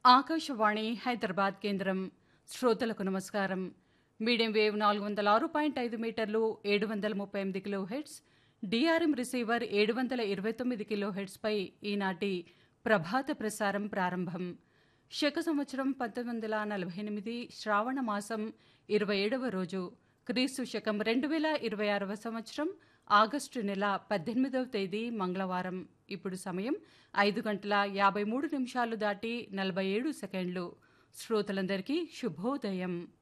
ఆకాశవాణి హైదరాబాద్ కేంద్రం శ్రోతలకు నమస్కారం మీడియం వేవ్ నాలుగు వందల ఆరు పాయింట్ ఐదు మీటర్లు ఏడు వందల ముప్పై ఎనిమిది కిలో హెడ్స్ డిఆర్ఎం రిసీవర్ ఏడు వందల ఇరవై తొమ్మిది కిలో హెడ్స్పై ఈనాటి ప్రభాత ప్రసారం ప్రారంభం శక సంవత్సరం పంతొమ్మిది వందల నలభై ఎనిమిది శ్రావణ మాసం ఇరవై ఏడవ రోజు క్రీస్తు శకం రెండు వేల ఇరవై ఆరవ సంవత్సరం ఆగస్టు నెల పద్దెనిమిదవ తేదీ మంగళవారం ఇప్పుడు సమయం ఐదు గంటల యాభై మూడు నిమిషాలు దాటి నలభై ఏడు సెకండ్లు శ్రోతలందరికీ శుభోదయం